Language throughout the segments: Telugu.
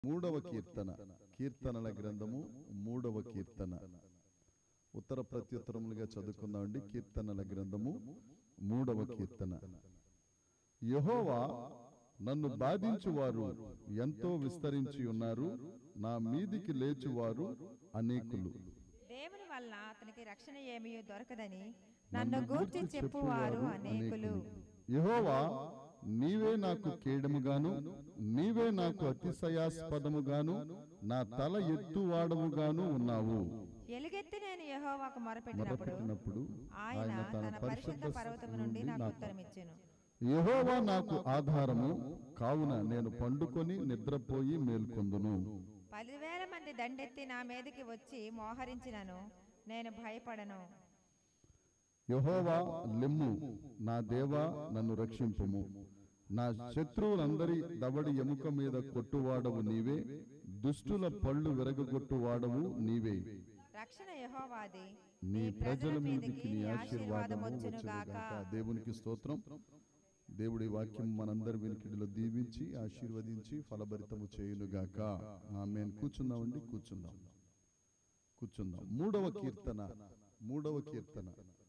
మూడవ కీర్తన కీర్తనల గ్రంథము మూడవ కీర్తన ఉత్తర ప్రత్యుత్తరములుగా చదువుకుందామండి కీర్తనల గ్రంథము మూడవ కీర్తన యహోవా నన్ను బాధించువారు ఎంతో విస్తరించి ఉన్నారు నా మీదికి లేచువారు అనేకులు దేవుని వలన అతనికి రక్షణ ఏమీ దొరకదని నన్ను గూర్చి చెప్పువారు అనేకులు యహోవా నీవే నాకు కేడముగాను నీవే నాకు అతిశయాస్పదముగాను నా తల ఎత్తువాడముగాను ఉన్నావు ఎలుగెత్తి నేను యెహోవాకు మొరపెట్టినప్పుడు మొరపెట్టినప్పుడు ఆయన తన పరిశుద్ధ పర్వతము నుండి నాకు ఉత్తరమిచ్చెను యహోవా నాకు ఆధారము కావున నేను పండుకొని నిద్రపోయి మేల్కొందును పదివేల మంది దండెత్తి నా మీదకి వచ్చి మోహరించినను నేను భయపడను యహోవా లెమ్ము నా దేవా నన్ను రక్షింపుము నా శత్రువులందరి దవడి ఎముక మీద కొట్టువాడవు నీవే దుష్టుల పళ్ళు విరగొట్టువాడవు నీవే రక్షణ యెహోవాది నీ ప్రజల మీదకి నీ ఆశీర్వాదం ఆశీర్వాదం వచ్చును వచ్చును గాక గాక. దేవునికి స్తోత్రం దేవుడి వాక్యం మనందరి వెనుకడిలో దీవించి ఆశీర్వదించి ఫలభరితము చేయునుగాక ఆమె కూర్చుందామండి కూర్చుందాం కూర్చుందాం మూడవ కీర్తన మూడవ కీర్తన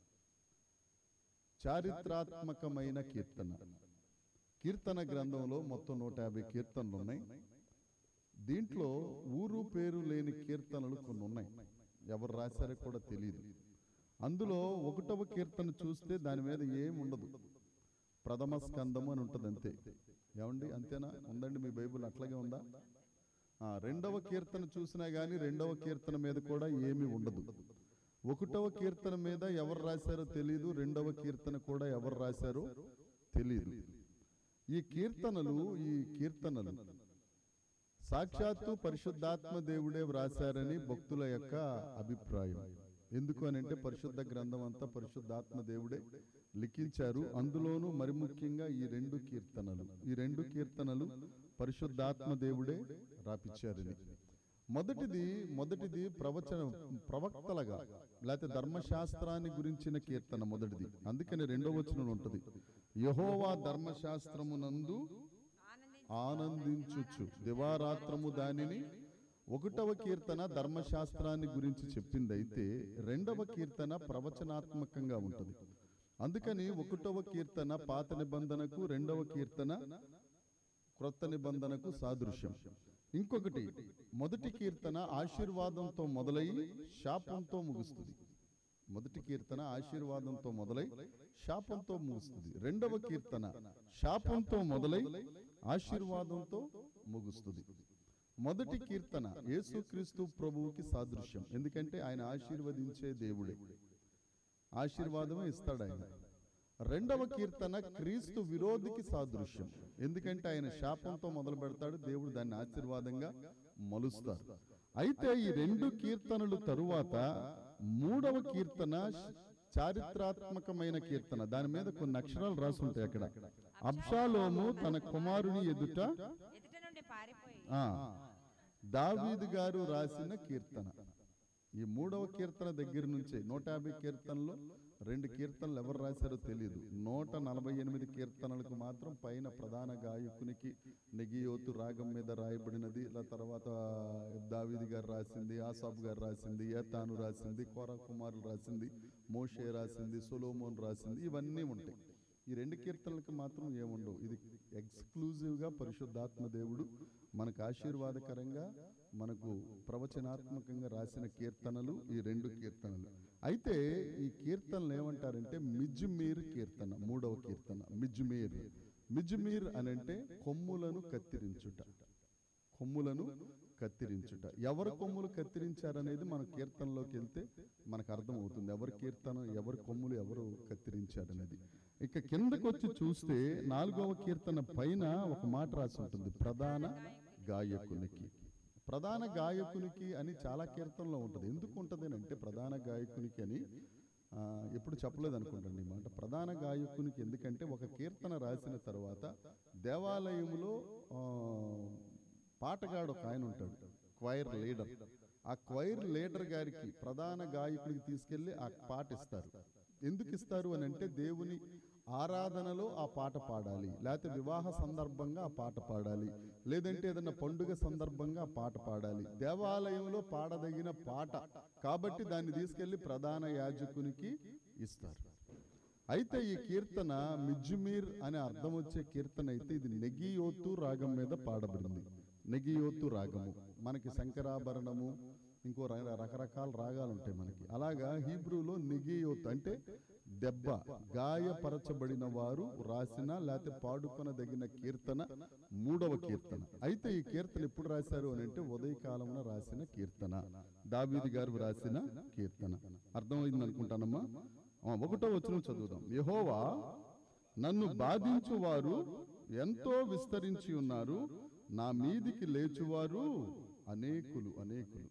చారిత్రాత్మకమైన కీర్తన కీర్తన గ్రంథంలో మొత్తం నూట యాభై కీర్తనలు ఉన్నాయి దీంట్లో ఊరు పేరు లేని కీర్తనలు కొన్ని ఉన్నాయి ఎవరు రాశారో కూడా తెలియదు అందులో ఒకటవ కీర్తన చూస్తే దాని మీద ఏం ఉండదు ప్రథమ స్కందము అని ఉంటుంది అంతే ఏమండి అంతేనా ఉందండి మీ బైబిల్ అట్లాగే ఉందా ఆ, రెండవ కీర్తన చూసినా గానీ రెండవ కీర్తన మీద కూడా ఏమీ ఉండదు ఒకటవ కీర్తన మీద ఎవరు రాశారో తెలియదు రెండవ కీర్తన కూడా ఎవరు రాశారో తెలియదు ఈ కీర్తనలు ఈ కీర్తనలు సాక్షాత్తు పరిశుద్ధాత్మ దేవుడే వ్రాశారని భక్తుల యొక్క అభిప్రాయం ఎందుకు అని అంటే పరిశుద్ధ గ్రంథం అంతా పరిశుద్ధాత్మ దేవుడే లిఖించారు అందులోనూ మరి ముఖ్యంగా ఈ రెండు కీర్తనలు ఈ రెండు కీర్తనలు పరిశుద్ధాత్మ దేవుడే రాపిచ్చారని మొదటిది మొదటిది ప్రవచన ప్రవక్తలుగా లేకపోతే ధర్మశాస్త్రాన్ని గురించిన కీర్తన మొదటిది అందుకని రెండో వచనం ఉంటది యహోవా ధర్మశాస్త్రమునందు ఆనందించుచు దివారాత్రము దానిని ఒకటవ కీర్తన ధర్మశాస్త్రాన్ని గురించి చెప్పింది అయితే రెండవ కీర్తన ప్రవచనాత్మకంగా ఉంటుంది అందుకని ఒకటవ కీర్తన పాత నిబంధనకు రెండవ కీర్తన క్రొత్త నిబంధనకు సాదృశ్యం ఇంకొకటి మొదటి కీర్తన ఆశీర్వాదంతో మొదలై శాపంతో ముగుస్తుంది మొదటి కీర్తన ఆశీర్వాదంతో మొదలై శాపంతో ముగుస్తుంది రెండవ కీర్తన శాపంతో మొదలై ఆశీర్వాదంతో ముగుస్తుంది మొదటి కీర్తన యేసుక్రీస్తు ప్రభువుకి సాదృశ్యం ఎందుకంటే ఆయన ఆశీర్వదించే దేవుడే ఆశీర్వాదమే ఇస్తాడు ఆయన రెండవ కీర్తన క్రీస్తు విరోధికి సాదృశ్యం ఎందుకంటే ఆయన శాపంతో మొదలు పెడతాడు దేవుడు దాన్ని ఆశీర్వాదంగా మలుస్తారు అయితే ఈ రెండు కీర్తనలు తరువాత మూడవ కీర్తన చారిత్రాత్మకమైన కీర్తన దాని మీద కొన్ని అక్షరాలు రాసి ఉంటాయి అక్కడ అబ్షాలోము తన కుమారుని ఎదుట ఎదుట నుండి పారిపోయి ఆ దావీదు గారు రాసిన కీర్తన ఈ మూడవ కీర్తన దగ్గర నుంచే నూట యాభై కీర్తనలో రెండు కీర్తనలు ఎవరు రాశారో తెలియదు నూట నలభై ఎనిమిది కీర్తనలకు మాత్రం పైన ప్రధాన గాయకునికి నెగియోతు రాగం మీద రాయబడినది ఇలా తర్వాత దావీది గారు రాసింది ఆసాబ్ గారు రాసింది ఏతాను రాసింది కోర కుమారులు రాసింది మోషే రాసింది సొలోమోన్ రాసింది ఇవన్నీ ఉంటాయి ఈ రెండు కీర్తనలకు మాత్రం ఏముండవు ఇది ఎక్స్క్లూజివ్ గా పరిశుద్ధాత్మ దేవుడు మనకు ఆశీర్వాదకరంగా మనకు ప్రవచనాత్మకంగా రాసిన కీర్తనలు ఈ రెండు కీర్తనలు అయితే ఈ కీర్తనలు ఏమంటారంటే మిజ్మీర్ కీర్తన మూడవ కీర్తన మిజ్మీర్ మిజ్మీర్ అని అంటే కొమ్ములను కత్తిరించుట కొమ్ములను కత్తిరించుట ఎవరు కొమ్ములు కత్తిరించారనేది మన కీర్తనలోకి వెళ్తే మనకు అర్థం అవుతుంది ఎవరి కీర్తన ఎవరి కొమ్ములు ఎవరు కత్తిరించారనేది ఇక కిందకు వచ్చి చూస్తే నాలుగవ కీర్తన పైన ఒక మాట రాసి ఉంటుంది ప్రధాన గాయకునికి ప్రధాన గాయకునికి అని చాలా కీర్తనలో ఉంటుంది ఎందుకు ఉంటుంది అని అంటే ప్రధాన గాయకునికి అని ఆ, ఎప్పుడు చెప్పలేదు అనుకుంటాను ఈ మాట ప్రధాన గాయకునికి ఎందుకంటే ఒక కీర్తన రాసిన తర్వాత దేవాలయములో ఆ, పాటగాడు ఒక ఆయన ఉంటాడు క్వైర్ లీడర్ ఆ క్వైర్ లీడర్ గారికి ప్రధాన గాయకుడికి తీసుకెళ్లి ఆ పాట ఇస్తారు ఎందుకు ఇస్తారు అని అంటే దేవుని ఆరాధనలో ఆ పాట పాడాలి లేకపోతే వివాహ సందర్భంగా ఆ పాట పాడాలి లేదంటే ఏదైనా పండుగ సందర్భంగా ఆ పాట పాడాలి దేవాలయంలో పాడదగిన పాట కాబట్టి దాన్ని తీసుకెళ్లి ప్రధాన యాజకునికి ఇస్తారు అయితే ఈ కీర్తన మిజ్జుమీర్ అనే అర్థం వచ్చే కీర్తన అయితే ఇది నెగియోతు రాగం మీద పాడబడింది నెగియోతు రాగము మనకి శంకరాభరణము ఇంకో ర- రకరకాల రాగాలు ఉంటాయి మనకి అలాగా హీబ్రూలో నెగియోతు అంటే దెబ్బ గాయపరచబడిన వారు రాసిన లేకపోతే పాడుకొనదగిన కీర్తన మూడవ కీర్తన అయితే ఈ కీర్తన ఎప్పుడు రాశారు అని అంటే ఉదయకాలమున రాసిన కీర్తన దావీది గారు రాసిన కీర్తన అర్థమైంది అనుకుంటానమ్మా ఆ, ఒకటో వచనం చదువుదాం యెహోవా నన్ను బాధించువారు ఎంతో విస్తరించి ఉన్నారు నా మీదికి లేచువారు అనేకులు అనేకులు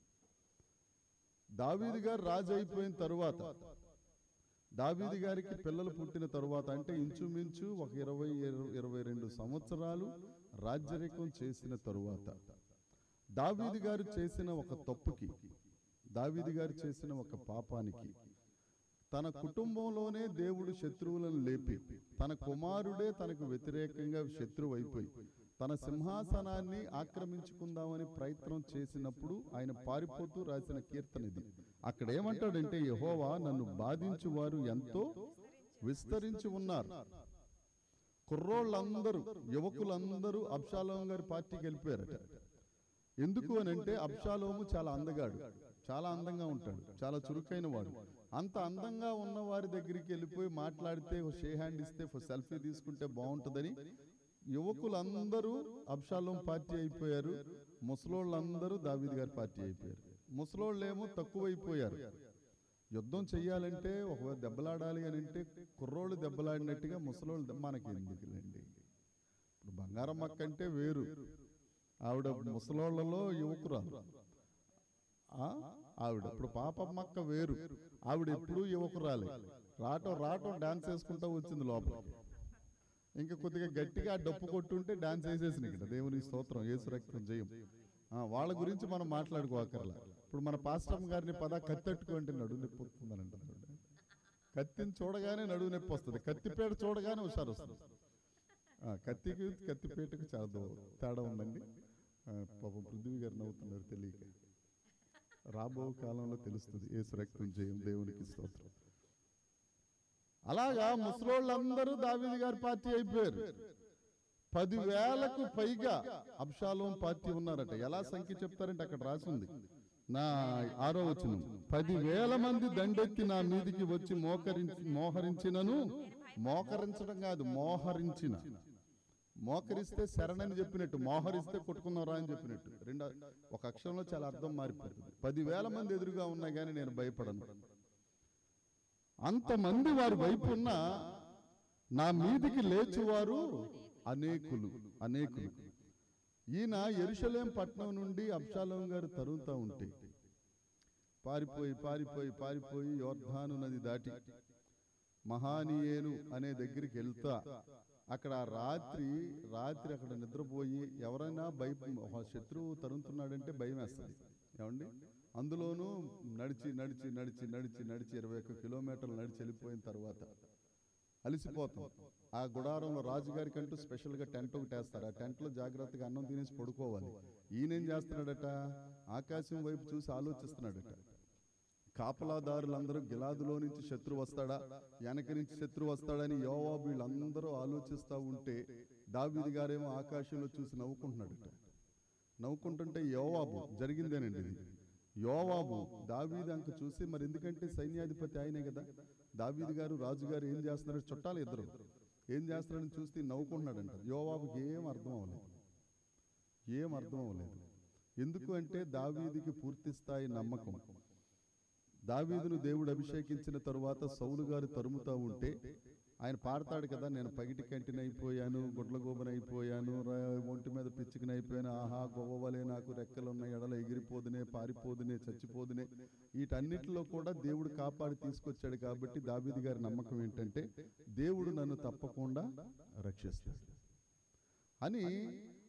దావీది గారు రాజు అయిపోయిన తరువాత దావీది గారికి పిల్లలు పుట్టిన తరువాత అంటే ఇంచుమించు ఒక ఇరవై ఇర- ఇరవై రెండు సంవత్సరాలు రాజ్యరేఖం చేసిన తరువాత దావీది గారు చేసిన ఒక తప్పుకి దావీది గారు చేసిన ఒక పాపానికి తన కుటుంబంలోనే దేవుడు శత్రువులను లేపి తన కుమారుడే తనకు వ్యతిరేకంగా శత్రువు అయిపోయి తన సింహాసనాన్ని ఆక్రమించుకుందామని ప్రయత్నం చేసినప్పుడు ఆయన పారిపోతూ రాసిన కీర్తన ఇది అక్కడ ఏమంటాడంటే యహోవా నన్ను బాధించువారు ఎంతో విస్తరించి ఉన్నారు కుర్రోళ్ళందరూ యువకులందరూ అబ్షాలోం గారి పార్టీకి వెళ్ళిపోయారట ఎందుకు అని అంటే అబ్షాలోము చాలా అందగాడు చాలా అందంగా ఉంటాడు చాలా చురుకైన వాడు అంత అందంగా ఉన్న వారి దగ్గరికి వెళ్ళిపోయి మాట్లాడితే ఓ షే హ్యాండ్ ఇస్తే ఓ సెల్ఫీ తీసుకుంటే బాగుంటుందని యువకులందరూ అబ్షాలోం పార్టీ అయిపోయారు ముసలోళ్ళందరూ దావీద్ గారి పార్టీ అయిపోయారు ముసలోళ్ళేమో తక్కువైపోయారు యుద్ధం చెయ్యాలంటే ఒక దెబ్బలాడాలి అని అంటే కుర్రోళ్ళు దెబ్బలాడినట్టుగా ముసలోళ్ళు దెబ్బ- మనకి ఎందుకులేండి ఇప్పుడు బంగారం మక్క అంటే వేరు ఆవిడ ముసలోళ్లలో యువకురాలు ఆ? ఆవిడ ఇప్పుడు పాపమ్మక్క వేరు ఆవిడ ఎప్పుడూ యువకురాలే రాటో రాటో డాన్స్ వేసుకుంటూ వచ్చింది లోపలికి ఇంకా కొద్దిగా గట్టిగా డప్పు కొట్టుంటే డాన్స్ వేసేసింది ఇక్కడ దేవుని స్తోత్రం యేసు రక్తం జయం ఆ, వాళ్ళ గురించి మనం మాట్లాడుకోకర్లా ఇప్పుడు మన పాస్టమ్ గారిని పద కత్తెట్టుకు అంటే నడువు నొప్పి వస్తుందని అంటున్నాడు కత్తిని చూడగానే నడువు నొప్పి వస్తుంది కత్తిపేట చూడగానే హుషారు వస్తుంది ఆ, కత్తికి కత్తిపేటకు చాలా దూ- తేడా ఉందండి ఆ, పాపం పృథ్వీ గారు నవ్వుతున్నారు తెలియక రాబో కాలంలో తెలుస్తుంది ఏసు రక్తం జయం దేవునికి స్తోత్రం అలాగా ముసలోళ్ళందరూ దావీది గారి పార్టీ అయిపోయారు పదివేలకు పైగా అబ్షాలోం పార్టీ ఉన్నారట ఎలా సంఖ్య చెప్తారంటే అక్కడ రాసింది నా ఆరో వచనం పదివేల మంది దండెత్తి నా మీదికి వచ్చి మోకరించి మోహరించినను మోకరించడం కాదు మోహరించిన మోకరిస్తే శరణని చెప్పినట్టు మోహరిస్తే కొట్టుకున్నారా అని చెప్పినట్టు రెండు ఒక అక్షరంలో చాలా అర్థం మారిపోతుంది పదివేల మంది ఎదురుగా ఉన్నా కానీ నేను భయపడను అంతమంది వారి వైపు ఉన్న నా మీదికి లేచువారు అనేకులు అనేకులు ఈయన ఎరుషలేం పట్నం నుండి అబ్షాలోం గారు తరుముతా ఉంటే పారిపోయి పారిపోయి పారిపోయి యోర్ధాను నది దాటి మహానీయేను అనే దగ్గరికి వెళ్తా అక్కడ ఆ రాత్రి రాత్రి అక్కడ నిద్రపోయి ఎవరైనా భయ ఒక శత్రువు తరుముతున్నాడంటే భయం వేస్తుంది ఏమండి అందులోనూ నడిచి నడిచి నడిచి నడిచి నడిచి ఇరవై ఒక్క కిలోమీటర్లు నడిచి వెళ్ళిపోయిన తర్వాత అలిసిపోతాం ఆ గుడారంలో రాజుగారికి అంటూ స్పెషల్గా టెంట్ ఒకటి వేస్తారు ఆ టెంట్లో జాగ్రత్తగా అన్నం తినేసి పడుకోవాలి ఈయనేం చేస్తున్నాడట ఆకాశం వైపు చూసి ఆలోచిస్తున్నాడట కాపలాదారులందరూ గిలాదులో నుంచి శత్రువు వస్తాడా వెనక నుంచి శత్రువు వస్తాడని యోవాబు వీళ్ళందరూ ఆలోచిస్తూ ఉంటే దావీది గారేమో ఆకాశంలో చూసి నవ్వుకుంటున్నాడట నవ్వుకుంటుంటే యోవాబు జరిగిందేనండి ఇది యోవాబు దావీది అంక చూసి మరి ఎందుకంటే సైన్యాధిపతి ఆయనే కదా దావీది గారు రాజుగారు ఏం చేస్తున్నాడు చుట్టాలు ఇద్దరు ఏం చేస్తున్నాడని చూస్తే నవ్వుకుంటున్నాడంట యోవాబుకి ఏం అర్థం అవ్వలేదు ఏం అర్థం అవ్వలేదు ఎందుకు అంటే దావీదికి పూర్తి స్థాయి నమ్మకం దావీదును దేవుడు అభిషేకించిన తరువాత సౌలు గారు తరుముతా ఉంటే ఆయన పాడతాడు కదా నేను పగిటి కంటిని అయిపోయాను గుడ్లగోబన అయిపోయాను రా- ఒంటి మీద పిచ్చికని అయిపోయాను ఆహా గొవ్వవలే నాకు రెక్కలున్న ఎడల ఎగిరిపోదునే పారిపోదునే చచ్చిపోదునే వీటన్నిటిలో కూడా దేవుడు కాపాడి తీసుకొచ్చాడు కాబట్టి దావీది గారి నమ్మకం ఏంటంటే దేవుడు నన్ను తప్పకుండా రక్షిస్తాడు అని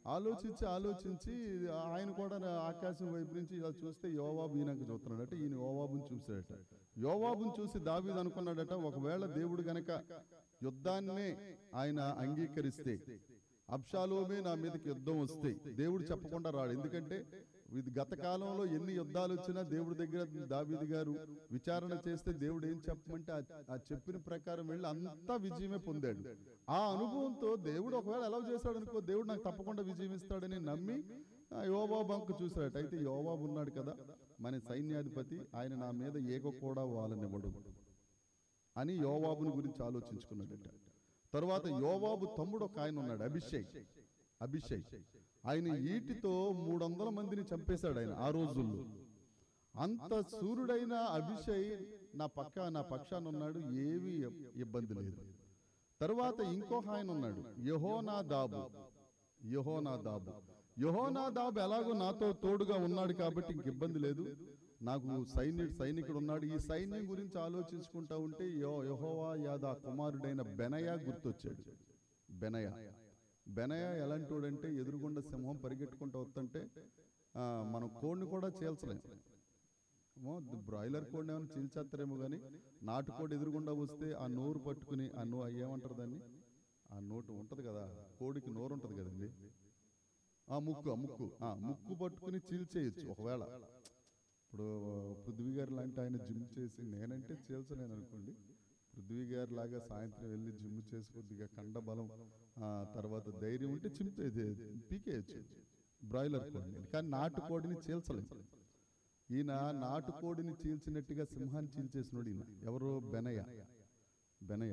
ఆలోచించి ఆలోచించి ఆయన కూడా నా ఆకాశం వైపు నుంచి ఇలా చూస్తే యోవాబు ఈయనకు చూస్తున్నాడట ఈయన యోవాబుని చూశాడట యోవాబుని చూసి దావీదు అనుకున్నాడట ఒకవేళ దేవుడు గనక యుద్ధాన్నే ఆయన అంగీకరిస్తే అబ్షాలోమే నా మీదకి యుద్ధం వస్తే దేవుడు చెప్పకుండా రాడు ఎందుకంటే ఇది గత కాలంలో ఎన్ని యుద్ధాలు వచ్చినా దేవుడి దగ్గర దావీదు గారు విచారణ చేస్తే దేవుడు ఏం చెప్పమంటే ఆ- ఆ చెప్పిన ప్రకారం వెళ్ళి అంతా విజయమే పొందాడు ఆ అనుభవంతో దేవుడు ఒకవేళ ఎలా చేశాడు అనుకో దేవుడు నాకు తప్పకుండా విజయం ఇస్తాడని నమ్మి ఆ యోబాబు అంకు చూశాడట అయితే యోబాబు ఉన్నాడు కదా మన సైన్యాధిపతి ఆయన నా మీద ఏక కూడా వాళ్ళనివ్వడు అని యోవాబుని గురించి ఆలోచించుకున్నాడట తరువాత యోవాబు తమ్ముడు ఒక ఆయన ఉన్నాడు అభిషేక్ అభిషేక్ ఆయన ఈటితో మూడు వందల మందిని చంపేశాడు ఆయన ఆ రోజుల్లో అంత సూర్యుడైన అభిషేక్ నా పక్క నా పక్షాన ఉన్నాడు ఏమీ ఇబ్బంది లేదు తరువాత ఇంకొక ఆయన ఉన్నాడు యహోనా దాబు యహోనా దాబు యహోనా దాబు ఎలాగో నాతో తోడుగా ఉన్నాడు కాబట్టి ఇంక ఇబ్బంది లేదు నాకు సైన్యుడు సైనికుడు ఉన్నాడు ఈ సైన్యం గురించి ఆలోచించుకుంటా ఉంటే యో యహోవా యాదా కుమారుడైన బెనయా గుర్తొచ్చాడు బెనయా బెనయా ఎలాంటోడంటే ఎదురుగుండా సింహం పరిగెట్టుకుంటూ వస్తుంటే ఆ, మనం కోడిని కూడా చీల్చలేం ఏమో బ్రాయిలర్ కోడిని ఏమైనా చీల్చేస్తారేమో కానీ నాటుకోడి ఎదురుగుండా వస్తే ఆ నోరు పట్టుకుని ఆ నో ఏమంటారు దాన్ని ఆ నోటు ఉంటది కదా కోడికి నోరు ఉంటది కదండి ఆ ముక్కు ఆ ముక్కు ఆ ముక్కు పట్టుకుని చీల్చేయచ్చు ఒకవేళ ఇప్పుడు పృథ్వీ గారు లాంటి ఆయన జిమ్ చేసి నేనంటే చీల్చలేను అనుకోండి పృథ్వీ గారు లాగా సాయంత్రం వెళ్ళి జిమ్ చేసి కొద్దిగా కండ బలం ఆ తర్వాత ధైర్యం ఉంటే చింపే పీకేయచ్చు బ్రాయిలర్ కోడిని కానీ నాటుకోడిని చీల్చలేము ఈయన నాటుకోడిని చీల్చినట్టుగా సింహాన్ని చీల్చేసినోడు ఈయన ఎవరు బెనయ బెనయ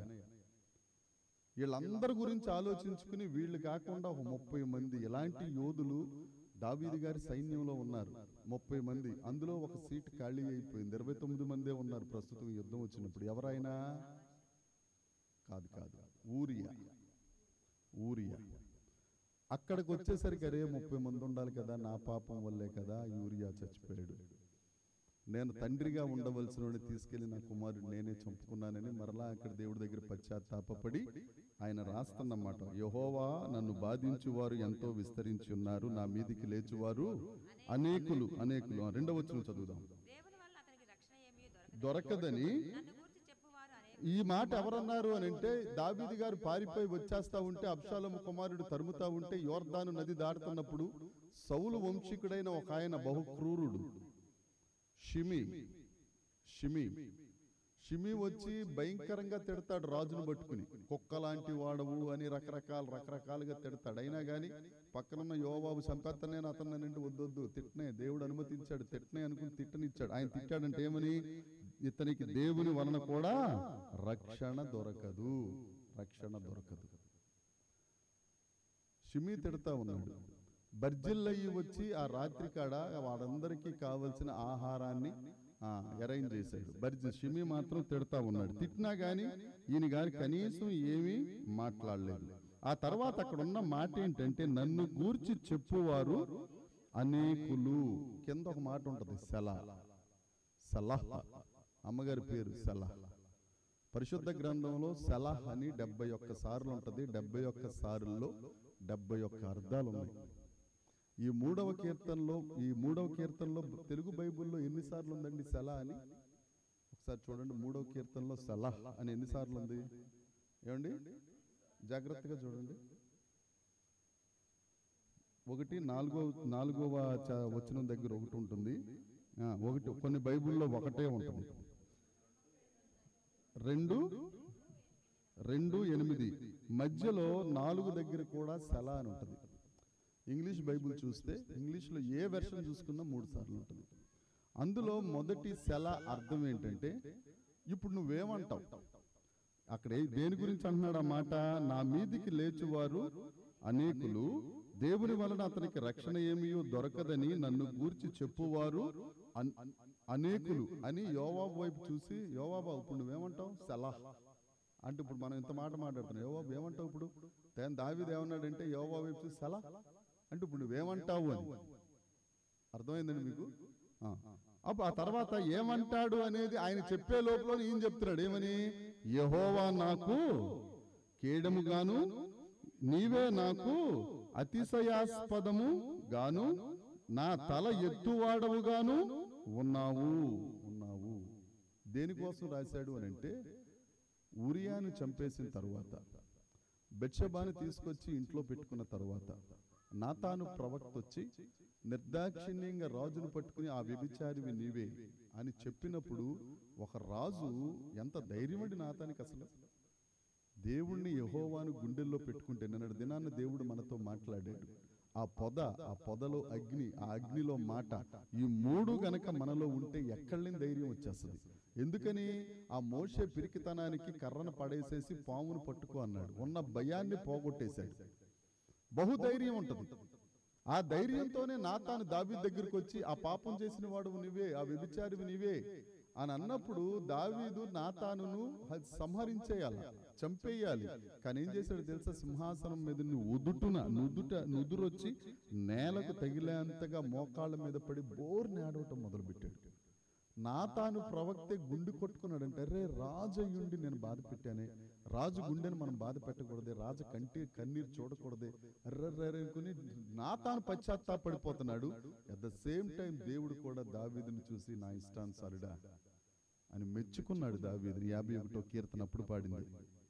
వీళ్ళందరి గురించి ఆలోచించుకుని వీళ్ళు కాకుండా ఒక ముప్పై మంది ఇలాంటి యోధులు దావీది గారి సైన్యంలో ఉన్నారు ముప్పై మంది అందులో ఒక సీట్ ఖాళీ అయిపోయింది ఇరవై తొమ్మిది మందే ఉన్నారు ప్రస్తుతం యుద్ధం వచ్చినప్పుడు ఎవరైనా కాదు కాదు ఊరియా ఊరియా అక్కడికి వచ్చేసరికి అరే ముప్పై మంది ఉండాలి కదా నా పాపం వల్లే కదా యూరియా చచ్చిపోయాడు నేను తండ్రిగా ఉండవలసిన తీసుకెళ్లి నా కుమారుడు నేనే చంపుకున్నానని మరలా అక్కడ దేవుడి దగ్గర పశ్చాత్తాపపడి ఆయన రాస్తున్నమాట యహోవా నన్ను బాధించువారు ఎంతో విస్తరించి ఉన్నారు నా మీదికి లేచువారు అనేకులు అనేకులు ఆ, రెండవ వచ్చిన చదువుదాం దేవుని వల్ల అతనికి రక్షణ ఏమీ దొరకదు దొరకదని నన్ను గూర్చి చెప్పువారు అనేక ఈ మాట ఎవరన్నారు అని అంటే దావీది గారు పారిపోయి వచ్చేస్తా ఉంటే అబ్షాలము కుమారుడు తరుముతా ఉంటే యోర్దాను నది దాటుతున్నప్పుడు సౌలు వంశీకుడైన ఒక ఆయన బహు క్రూరుడు షిమి షిమి షిమి వచ్చి భయంకరంగా తిడతాడు రాజును పట్టుకుని కుక్క లాంటి వాడవు అని రకరకాల రకరకాలుగా తిడతాడు అయినా కానీ పక్కనున్న యోబాబు చంపేస్తానే అతను నుండి వద్దొద్దు తిట్టనే దేవుడు అనుమతించాడు తిట్టనే అనుకుని తిట్టనిచ్చాడు ఆయన తిట్టాడంటే ఏమని ఇతనికి దేవుని వలన కూడా రక్షణ దొరకదు రక్షణ దొరకదు షిమి తిడతా ఉన్నాడు బర్జిల్లయ్యి వచ్చి ఆ రాత్రి కాడ వాడందరికీ కావలసిన ఆహారాన్ని అరేంజ్ చేశాడు బర్జి షిమి మాత్రం తిడతా ఉన్నాడు తిట్టినా గాని ఈయన గారి కనీసం ఏమీ మాట్లాడలేదు ఆ తర్వాత అక్కడ ఉన్న మాట ఏంటంటే నన్ను గూర్చి చెప్పువారు అనేకులు కింద ఒక మాట ఉంటది సెలా సలహ్ అమ్మగారి పేరు సలహ్ పరిశుద్ధ గ్రంథంలో సలహ్ అని డెబ్బై ఒక్క సార్లు ఉంటది డెబ్బై ఒక్క సార్లలో డెబ్బై ఒక్క అర్థాలు ఉన్నాయి ఈ మూడవ కీర్తనలో ఈ మూడవ కీర్తనలో తెలుగు బైబిల్లో ఎన్నిసార్లు ఉందండి సలహ్ అని ఒకసారి చూడండి మూడవ కీర్తనలో సలహ్ అని ఎన్నిసార్లు ఉంది ఏమండి జాగ్రత్తగా చూడండి ఒకటి నాలుగో నాలుగవ చ- వచనం దగ్గర ఒకటి ఉంటుంది ఆ, ఒకటి కొన్ని బైబిల్లో ఒకటే ఉంటుంది రెండు రెండు ఎనిమిది మధ్యలో నాలుగు దగ్గర కూడా సెల అని ఉంటుంది ఇంగ్లీష్ బైబిల్ చూస్తే ఇంగ్లీష్లో ఏ వెర్షన్ చూసుకున్నా మూడు సార్లు ఉంటుంది అందులో మొదటి సెల అర్థం ఏంటంటే ఇప్పుడు నువ్వేమంటావు అక్కడ ఏ- దేని గురించి అంటున్నాడు ఆ మాట నా మీదికి లేచువారు అనేకులు దేవుని వలన అతనికి రక్షణ ఏమీ దొరకదని నన్ను గూర్చి చెప్పువారు అన్- అనేకులు అని యోవాబు వైపు చూసి యోవాబు ఇప్పుడు నువ్వేమంటావు సలహ్ అంటే ఇప్పుడు మనం ఇంత మాట మాట్లాడుతున్నాం యోవాబు ఏమంటావు ఇప్పుడు తేన్ దావిది ఏమన్నాడంటే యోవాబు వైపు చూసి సలహ్ అంటే ఇప్పుడు నువ్వేమంటావు అని అర్థమైందండి మీకు ఆ. అప్పుడు ఆ తర్వాత ఏమంటాడు అనేది ఆయన చెప్పే లోపల ఈయన చెప్తున్నాడు ఏమని యహోవా నాకు కేడముగాను నీవే నాకు అతిశయాస్పదము గాను నా తల ఎత్తువాడవుగాను ఉన్నావు ఉన్నావు దేనికోసం రాశాడు అని అంటే ఉరియాను చంపేసిన తరువాత బెత్షెబాని తీసుకొచ్చి ఇంట్లో పెట్టుకున్న తరువాత నాతాను ప్రవక్త వచ్చి నిర్దాక్షిణ్యంగా రాజును పట్టుకుని ఆ వ్యభిచారివి నీవే అని చెప్పినప్పుడు ఒక రాజు ఎంత ధైర్యమండి నాతానికి అసలు దేవుణ్ణి యహోవాను గుండెల్లో పెట్టుకుంటే నిన్నటి దినాన్ని దేవుడు మనతో మాట్లాడాడు ఆ పొద ఆ పొదలో అగ్ని ఆ అగ్నిలో మాట ఈ మూడు గనక మనలో ఉంటే ఎక్కడలేని ధైర్యం వచ్చేస్తుంది ఎందుకని ఆ మోషే పిరికితనానికి కర్రను పడేసేసి పామును పట్టుకో అన్నాడు ఉన్న భయాన్ని పోగొట్టేశాడు బహుధైర్యం ఉంటుంది ఆ ధైర్యంతోనే నాతాను దావీ దగ్గరికి వచ్చి ఆ పాపం చేసిన వాడు నీవే ఆ వ్యభిచారివి నీవే అని అన్నప్పుడు దావీదు నాతానును హ- సంహరించేయాలి చంపేయాలి కానీ ఏం చేశాడు తెలుసా సింహాసనం మీద నువ్వు ఉదుటున నుదుట నుదురొచ్చి నేలకు తగిలేంతగా మోకాళ్ళ మీద పడి బోర్ నేడవటం మొదలుపెట్టాడు నాతాను ప్రవక్తే గుండు కొట్టుకున్నాడంటే రే రాజు అయ్యుండి నేను బాధ పెట్టానే రాజు గుండెను మనం బాధ పెట్టకూడదే రాజు కంటి కన్నీరు చూడకూడదే అర్రర్రే అనుకుని నాతాను పశ్చాత్తాపడిపోతున్నాడు అట్ ద సేమ్ టైం దేవుడు కూడా దావీదుని చూసి నా ఇష్టానుసారుడా అని మెచ్చుకున్నాడు దావీదుని యాభై ఒకటో కీర్తన అప్పుడు పాడింది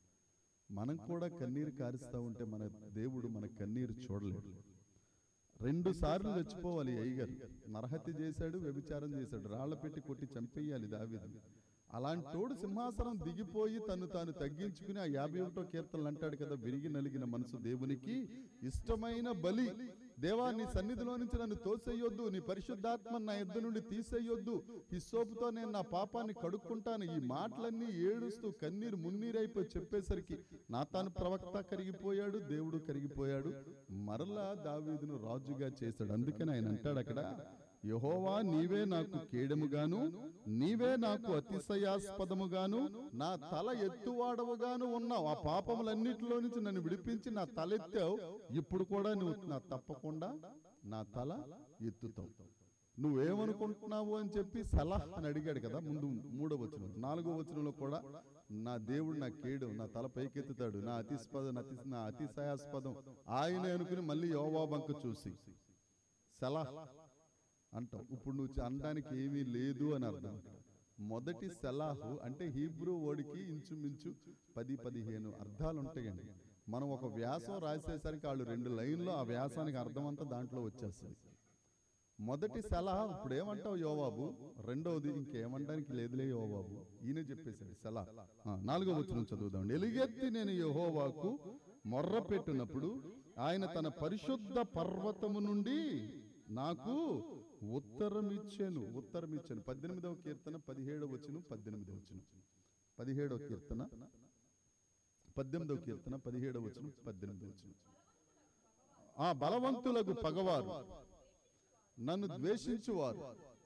మనం కూడా కన్నీరు కారుస్తా ఉంటే మన దేవుడు మన కన్నీరు చూడలేడు రెండు సార్లు చచ్చిపోవాలి ఈ అయ్యగారు నరహత్య చేశాడు వ్యభిచారం చేశాడు రాళ్ల పెట్టి కొట్టి చంపేయాలి దావీదు అలాంటోడు సింహాసనం దిగిపోయి తను తాను తగ్గించుకుని ఆ యాభై ఒకటో కీర్తనలు అంటాడు కదా విరిగి నలిగిన మనసు దేవునికి ఇష్టమైన బలి దేవా నీ సన్నిధిలో నుంచి నన్ను తోసేయొద్దు నీ పరిశుద్ధాత్మ నా ఎద్దు నుండి తీసేయొద్దు ఈ సోపుతో నేను నా పాపాన్ని కడుక్కుంటాను ఈ మాటలన్నీ ఏడుస్తూ కన్నీరు మున్నీరైపోయి చెప్పేసరికి నా తాను ప్రవక్త కరిగిపోయాడు దేవుడు కరిగిపోయాడు మరలా దావీదును రాజుగా చేశాడు అందుకని ఆయన అంటాడు అక్కడ యహోవా నీవే నాకు కేడముగాను నీవే నాకు అతిశయాస్పదముగాను నా తల ఎత్తువాడవుగాను ఉన్నావు ఆ పాపములన్నిటిలో నుంచి నన్ను విడిపించి నా తల ఎత్తావు ఇప్పుడు కూడా నువ్వు నా తప్పకుండా నా తల ఎత్తుతావు నువ్వేమనుకుంటున్నావు అని చెప్పి సలహా అని అడిగాడు కదా ముందు మూడో వచనం నాలుగో వచనంలో కూడా నా దేవుడు నా కేడు నా తల పైకెత్తుతాడు నా అతిస్పదం అతి నా అతిశయాస్పదం ఆయన అనుకుని మళ్ళీ యోవాబంక చూసి సలహా అంటాం ఇప్పుడు నువ్వు అనడానికి ఏమీ లేదు అని అర్థం మొదటి సలాహు అంటే హీబ్రూ వర్డ్కి ఇంచుమించు పది పదిహేను అర్థాలు ఉంటాయండి మనం ఒక వ్యాసం రాసేసరికి వాళ్ళు రెండు లైన్లో ఆ వ్యాసానికి అర్థం అంతా దాంట్లో వచ్చేస్తుంది మొదటి సలహా ఇప్పుడు ఏమంటావు యోవాబు రెండవది ఇంకేమంటానికి లేదులే యోవాబు ఈయన చెప్పేశాడు సలహా ఆ, నాలుగో వచ్చిన చదువుదాం ఎలుగెత్తి నేను యహోవాకు మొర్ర పెట్టినప్పుడు ఆయన తన పరిశుద్ధ పర్వతము నుండి నాకు ఉత్తరం ఇచ్చాను ఉత్తరం ఇచ్చాను పద్దెనిమిదవ కీర్తన పదిహేడవ వచ్చును పద్దెనిమిదవ వచ్చును పదిహేడవ కీర్తన పద్దెనిమిదవ కీర్తన పదిహేడవ వచ్చును పద్దెనిమిదవ వచ్చును ఆ బలవంతులకు పగవారు నన్ను ద్వేషించువారు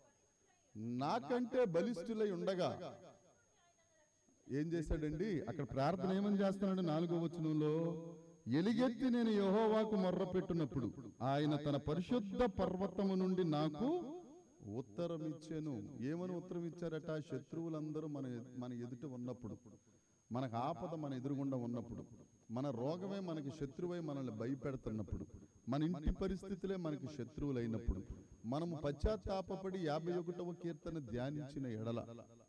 నాకంటే బలిష్ఠులై ఉండగా ఏం చేశాడండి అక్కడ ప్రార్థన ఏమని చేస్తున్నాడు నాలుగో వచనంలో ఎలిగెత్తి నేను యెహోవాకు మొర్ర పెట్టినప్పుడు ఆయన తన పరిశుద్ధ పర్వతము నుండి నాకు ఉత్తరం ఇచ్చాను ఏమని ఉత్తరం ఇచ్చారట శత్రువులందరూ మన మన ఎదుట ఉన్నప్పుడు మనకు ఆపద మన ఎదురుగుండా ఉన్నప్పుడు మన రోగమే మనకి శత్రువై మనల్ని భయపెడుతున్నప్పుడు మన ఇంటి పరిస్థితులే మనకి శత్రువులైనప్పుడు మనము పశ్చాత్తాపపడి యాభై ఒకటవ కీర్తన ధ్యానించిన ఎడల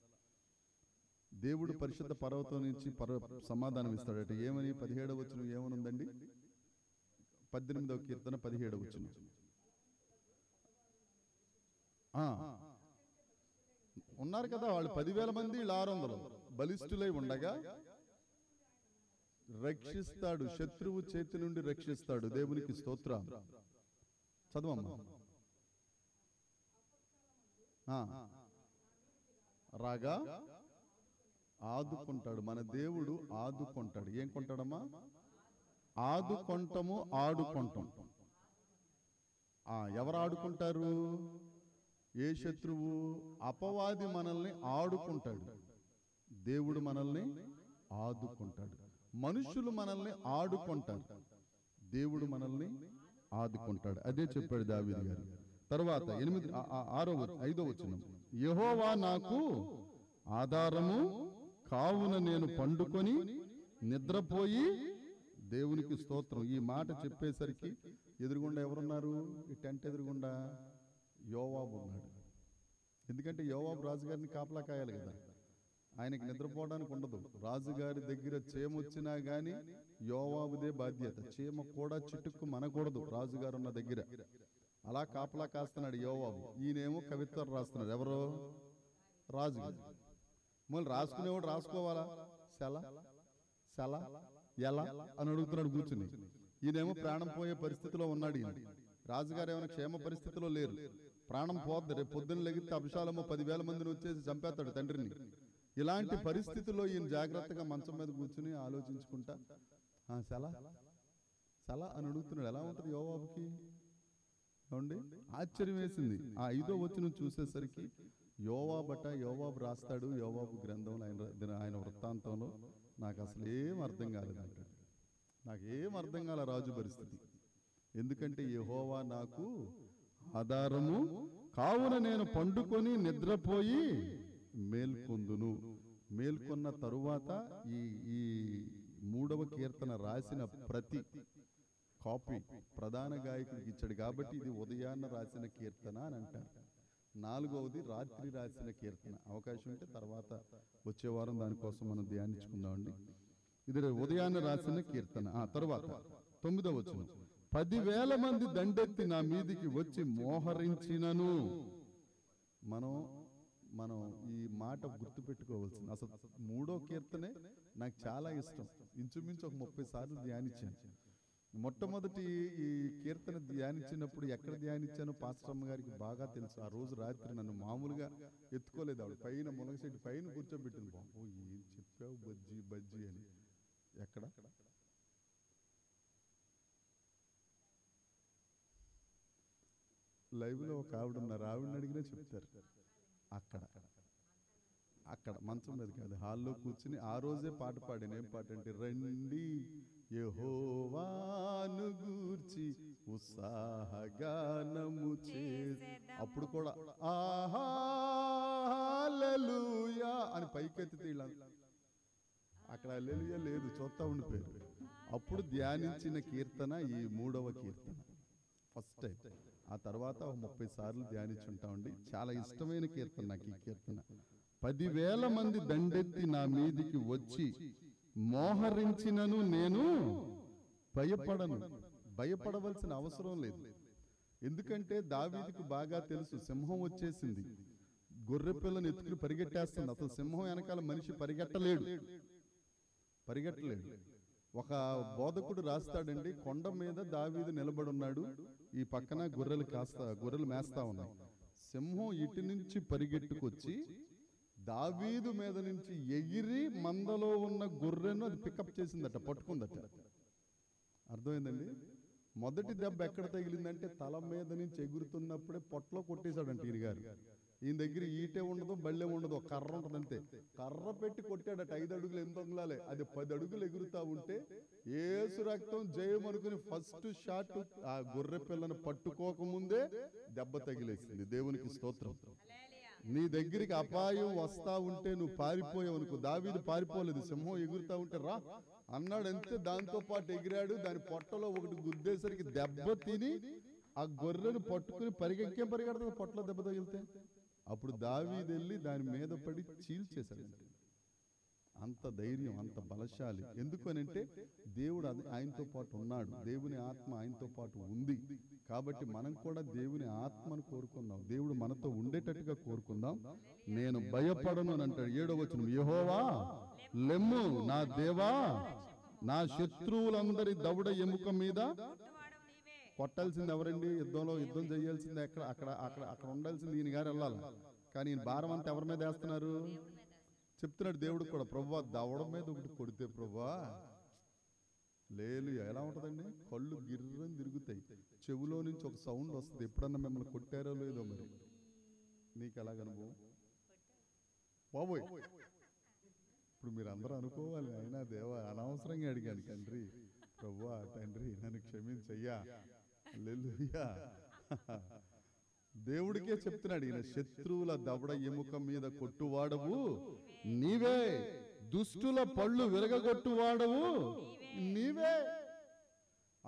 దేవుడు పరిశుద్ధ పర్వతం నుంచి పర్వ సమాధానం ఇస్తాడట ఏమని పదిహేడవ వచ్చిన ఏమనుందండి పద్దెనిమిదవ కీర్తన పదిహేడవ వచ్చిన ఉన్నారు కదా వాళ్ళు పదివేల మంది వీళ్ళు ఆరు వందలు బలిష్ఠులై ఉండగా రక్షిస్తాడు శత్రువు చేతి నుండి రక్షిస్తాడు దేవునికి స్తోత్రం చదవమ్మా ఆ. రాగా ఆదుకుంటాడు మన దేవుడు ఆదుకుంటాడు ఏం కొంటాడమ్మా ఆదుకొంటము ఆడుకుంటాం ఆ ఎవరు ఆడుకుంటారు ఏ శత్రువు అపవాది మనల్ని ఆడుకుంటాడు దేవుడు మనల్ని ఆదుకుంటాడు మనుషులు మనల్ని ఆడుకుంటారు దేవుడు మనల్ని ఆదుకుంటాడు అదే చెప్పాడు దావీదు గారు తర్వాత ఎనిమిది ఆ- ఆ- ఆరో వ- ఐదో వచ్చిన యహోవా నాకు ఆధారము కావున నేను పండుకొని నిద్రపోయి దేవునికి స్తోత్రం ఈ మాట చెప్పేసరికి ఎదురుగుండా ఎవరున్నారు ఈ టెంట్ ఎదురుగుండా యోవాబు ఉన్నాడు ఎందుకంటే యోవాబు రాజుగారిని కాపలా కాయాలి కదా ఆయనకి నిద్రపోవడానికి ఉండదు రాజుగారి దగ్గర చీమ వచ్చినా గాని యోవాబుదే బాధ్యత చీమ కూడా చిటుక్కు మనకూడదు రాజుగారు ఉన్న దగ్గర అలా కాపలా కాస్తున్నాడు యోవాబు ఈయనేమో కవిత్వం రాస్తున్నాడు ఎవరో రాజుగారు మళ్ళీ రాసుకునేవాడు రాసుకోవాలా సెల సెల ఎలా అని అడుగుతున్నాడు కూర్చుని ఈయనేమో ప్రాణం పోయే పరిస్థితిలో ఉన్నాడు ఈయన రాజుగారు ఏమైనా క్షేమ పరిస్థితిలో లేరు ప్రాణం పోద్ది రేపు పొద్దున్న లెగితే అభిషాలమో పదివేల మందిని వచ్చేసి చంపేస్తాడు తండ్రిని ఇలాంటి పరిస్థితిలో ఈయన జాగ్రత్తగా మంచం మీద కూర్చుని ఆలోచించుకుంటా "ఆ, సెల సెల అని అడుగుతున్నాడు ఎలా ఉంటుంది యోవాబుకి ఏమండి ఆశ్చర్యం వేసింది ఆ ఐదో వచ్చిన చూసేసరికి యోవాబట యోవాబు రాస్తాడు యోవాబు గ్రంథంలో ఆయన రా- ఆయన వృత్తాంతంలో నాకు అసలు ఏం అర్థం కాలేదు అంటాడు నాకు ఏం అర్థం కాల రాజు పరిస్థితి ఎందుకంటే యెహోవా నాకు ఆధారము కావున నేను పండుకొని నిద్రపోయి మేల్కొందును మేల్కొన్న తరువాత ఈ ఈ మూడవ కీర్తన రాసిన ప్రతి కాపీ ప్రధాన గాయకుడికి ఇచ్చాడు కాబట్టి ఇది ఉదయాన్న రాసిన కీర్తన అని అంటారు నాలుగవది రాత్రి రాసిన కీర్తన అవకాశం ఉంటే తర్వాత వచ్చే వారం దానికోసం మనం ధ్యానించుకుందామండి ఇది ఉదయాన్న రాసిన కీర్తన ఆ తర్వాత తొమ్మిదవ వచనం పదివేల మంది దండెత్తి నా మీదికి వచ్చి మోహరించినను మనం మనం ఈ మాట గుర్తు పెట్టుకోవాల్సింది అసలు మూడో కీర్తనే నాకు చాలా ఇష్టం ఇంచుమించు ఒక ముప్పై సార్లు ధ్యానించాను మొట్టమొదటి ఈ కీర్తన ధ్యానించినప్పుడు ఎక్కడ ధ్యానించానో పాస్టమ్మ గారికి బాగా తెలుసు ఆ రోజు రాత్రి నన్ను మామూలుగా ఎత్తుకోలేదు ఆవిడ పైన మునగసెట్టి పైన కూర్చోబెట్టింది బాబు ఏం చెప్పావు బజ్జీ బజ్జీ అని ఎక్కడ లైవ్ లో ఒక ఆవిడ ఉన్నారు ఆవిడని అడిగినా చెప్తారు అక్కడ అక్కడ మంచం మీద కాదు హాల్లో కూర్చుని ఆ రోజే పాట పాడాను ఏం పాట అంటే రండి యెహోవాను గూర్చి ఉత్సాహగానము చేసి అప్పుడు కూడా ఆహా హల్లెలూయా అని పైకెత్తితే ఇలా అక్కడ హల్లెలూయా లేదు చూస్తా ఉండిపోయారు అప్పుడు ధ్యానించిన కీర్తన ఈ మూడవ కీర్తన ఫస్ట్ టైం ఆ తర్వాత ఒక ముప్పై సార్లు ధ్యానించుంటామండి చాలా ఇష్టమైన కీర్తన నాకు ఈ కీర్తన పదివేల మంది దండెత్తి నా మీదికి వచ్చి మోహరించినను నేను భయపడను భయపడవలసిన అవసరం లేదు ఎందుకంటే దావీదికి బాగా తెలుసు సింహం వచ్చేసింది గొర్రె పిల్లని ఎత్తుకుని పరిగెట్టేస్తుంది అసలు సింహం వెనకాల మనిషి పరిగెట్టలేడు పరిగెట్టలేడు ఒక బోధకుడు రాస్తాడండి కొండ మీద దావీదు నిలబడి ఉన్నాడు ఈ పక్కన గొర్రెలు కాస్తా గొర్రెలు మేస్తా ఉన్నాయి సింహం ఇటు నుంచి పరిగెట్టుకొచ్చి దావీదు మీద నుంచి ఎగిరి మందలో ఉన్న గొర్రెను అది పికప్ చేసిందట పట్టుకుందట అర్థమైందండి మొదటి దెబ్బ ఎక్కడ తగిలిందంటే తల మీద నుంచి ఎగురుతున్నప్పుడే పొట్టలో కొట్టేశాడంట ఈయన గారు ఈయన దగ్గర ఈటే ఉండదు బళ్ళె ఉండదు ఒక కర్ర ఉంటుంది అంతే కర్ర పెట్టి కొట్టాడట ఐదు అడుగులు ఎనిమిది అంగుళాలే అది పది అడుగులు ఎగురుతా ఉంటే ఏసు రక్తం జయం అనుకుని ఫస్ట్ షాట్ ఆ గొర్రె పిల్లను పట్టుకోకముందే దెబ్బ తగిలేసింది దేవునికి స్తోత్రం నీ దగ్గరికి అపాయం వస్తా ఉంటే నువ్వు పారిపోయావు అనుకో దావీదు పారిపోలేదు సింహం ఎగురుతా ఉంటే రా అన్నాడు అంతే దాంతో పాటు ఎగిరాడు దాని పొట్టలో ఒకటి గుద్దేసరికి దెబ్బ తిని ఆ గొర్రెను పట్టుకుని పరిగెక్కే పరిగెడుతుంది పొట్టలో దెబ్బ తగిలితే అప్పుడు దావీదు వెళ్ళి దాని మీద పడి చీల్చేశాడు అంత ధైర్యం అంత బలశాలి ఎందుకనంటే దేవుడు అది ఆయనతో పాటు ఉన్నాడు దేవుని ఆత్మ ఆయనతో పాటు ఉంది కాబట్టి మనం కూడా దేవుని ఆత్మను కోరుకుందాం దేవుడు మనతో ఉండేటట్టుగా కోరుకుందాం నేను భయపడను అని అంటాడు ఏడో వచ్చిన యహోవా లెమ్ము నా దేవా నా శత్రువులందరి దవడ ఎముక మీద పుట్టువాడవు నీవే కొట్టాల్సింది ఎవరండి యుద్ధంలో యుద్ధం చేయాల్సింది ఎక్కడ అక్కడ అక్కడ అక్కడ ఉండాల్సింది ఈయన గారు వెళ్ళాలి కానీ ఈయన భారం అంతా ఎవరి మీద వేస్తున్నారు చెప్తున్నాడు దేవుడు కూడా ప్రభా దవడ మీద ఒకటి కొడితే ప్రభా లేలు ఎలా ఉంటుందండి కళ్ళు గిర్రని తిరుగుతాయి చెవులో నుంచి ఒక సౌండ్ వస్తుంది ఎప్పుడన్నా మిమ్మల్ని కొట్టారో లేదో మరి నీకు ఎలాగ అనుభవం బాబోయ్ ఇప్పుడు మీరు అందరూ అనుకోవాలి అయినా దేవా అనవసరంగా అడిగాను తండ్రి ప్రభువా తండ్రి నన్ను క్షమించయ్యా హల్లెలూయా దేవుడికే చెప్తున్నాడు ఈయన శత్రువుల దవడ ఎముక మీద కొట్టువాడవు నీవే దుష్టుల పళ్ళు విరగగొట్టువాడవు నీవే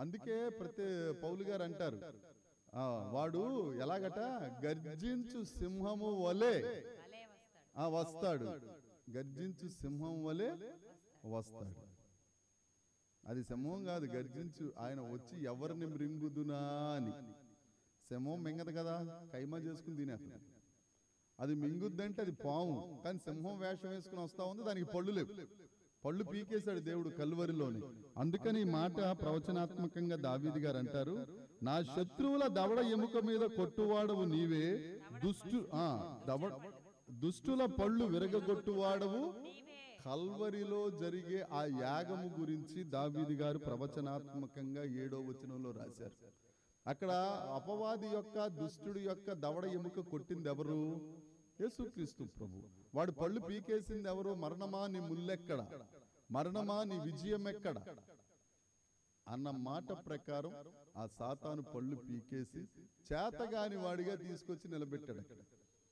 అందుకే ప్రతి పౌలు గారు అంటారు ఆ, వాడు ఎలాగట గర్జించు సింహము వలె అలే వస్తాడు ఆ వస్తాడు గర్జించు సింహం వలె వస్తాడు అది సింహం కాదు గర్జించు ఆయన వచ్చి ఎవరిని మృంగుదునా అని సింహం మింగదు కదా కైమా చేసుకుని తినేస్తుంది అది మింగుద్దంటే అది పాము కానీ సింహం వేషం వేసుకుని వస్తా ఉంది దానికి పళ్ళు లేవు పళ్ళు పీకేశాడు దేవుడు కల్వరిలోని అందుకని ఈ మాట ప్రవచనాత్మకంగా దావీది గారు అంటారు నా శత్రువుల దవడ ఎముక మీద కొట్టువాడవు నీవే దుష్టు ఆ దవడ దుష్టుల పళ్ళు విరగగొట్టువాడవు నీవే కల్వరిలో జరిగే ఆ యాగము గురించి దావీది గారు ప్రవచనాత్మకంగా ఏడో వచనంలో రాశారు అక్కడ అపవాది యొక్క దుష్టుడి యొక్క దవడ ఎముక కొట్టింది ఎవరు యేసుక్రీస్తు ప్రభు వాడు పళ్ళు పీకేసింది ఎవరు మరణమా నీ ముల్లెక్కడ మరణమా నీ విజయం ఎక్కడ అన్న మాట ప్రకారం ఆ సాతాను పళ్ళు పీకేసి చేతగాని వాడిగా తీసుకొచ్చి నిలబెట్టాడు అక్కడ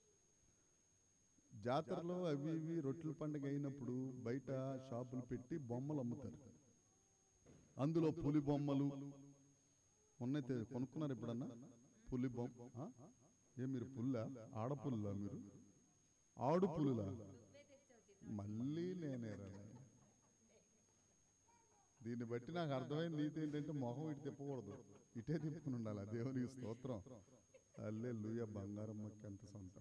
జాతరలో అవి ఇవి రొట్టెల పండుగ అయినప్పుడు బయట షాపులు పెట్టి బొమ్మలు అమ్ముతారు అందులో పులి బొమ్మలు ఉన్నాయి తె- కొనుక్కున్నారు ఎప్పుడన్నా పులి బొమ్మ ఆ? ఏ మీరు పుల్ల ఆడపుల్లా మీరు ఆడు పులులా మళ్ళీ నేనే రా నాయన. దీన్ని బట్టి నాకు అర్థమైన నీతి ఏంటంటే మొహం ఇటు తిప్పకూడదు ఇటే తిప్పుకుని ఉండాలి ఆ దేవునికి స్తోత్రం అల్లే లూయ బంగారమ్మకి ఎంత సొంత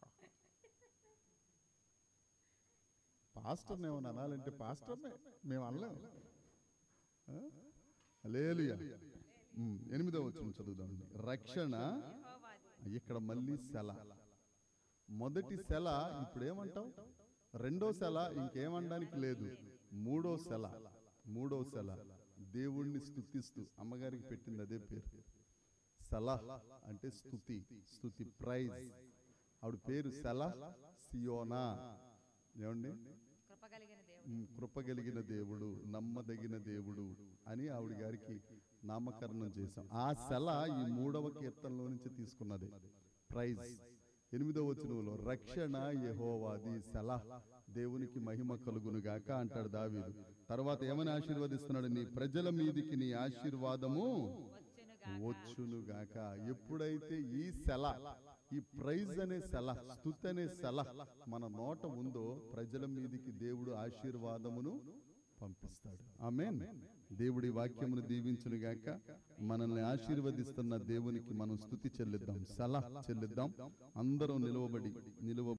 పాస్టర్ని ఏమన్నా అనాలంటే పాస్టర్నే మేము అనలేము లేలుయ ఎనిమిదో వచ్చిన చదువుదామండి రక్షణ యెహోవాది ఇక్కడ మళ్ళీ సెల మొదటి సెల ఇప్పుడు ఏమంటావు రెండో సెల ఇంకేమనడానికి లేదు మూడో సెల మూడో సెల దేవుణ్ణి స్తుతిస్తూ అమ్మగారికి పెట్టింది అదే పేరు సెల అంటే స్తుతి స్తుతి ప్రైజ్ ఆవిడ పేరు సెల సియోనా ఏమండి కృప కలిగిన దేవుడు ఉమ్, కృప కలిగిన దేవుడు నమ్మదగిన దేవుడు అని ఆవిడ గారికి నామకరణం చేశాం ఆ సెల ఈ మూడవ కీర్తనలో నుంచి తీసుకున్నది ప్రైజ్ ఎనిమిదవ వచనంలో రక్షణ యెహోవాది సెల దేవునికి మహిమ కలుగును గాక అంటాడు దావీదు తర్వాత ఏమని ఆశీర్వదిస్తున్నాడు నీ ప్రజల మీదికి నీ ఆశీర్వాదము వచ్చునుగా వచ్చును గాక ఎప్పుడైతే ఈ సెల ఈ ప్రైజ్ అనే సెల స్తుతి అనే సెల మన నోట ఉందో ప్రజల మీదికి దేవుడు ఆశీర్వాదమును పంపిస్తాడు ఆమేన్ దేవుడి వాక్యమును దీవించును గాక మనల్ని ఆశీర్వదిస్తున్న దేవునికి మనం స్తుతి చెల్లిద్దాం సెల చెల్లిద్దాం అందరం నిలవబడి నిలువ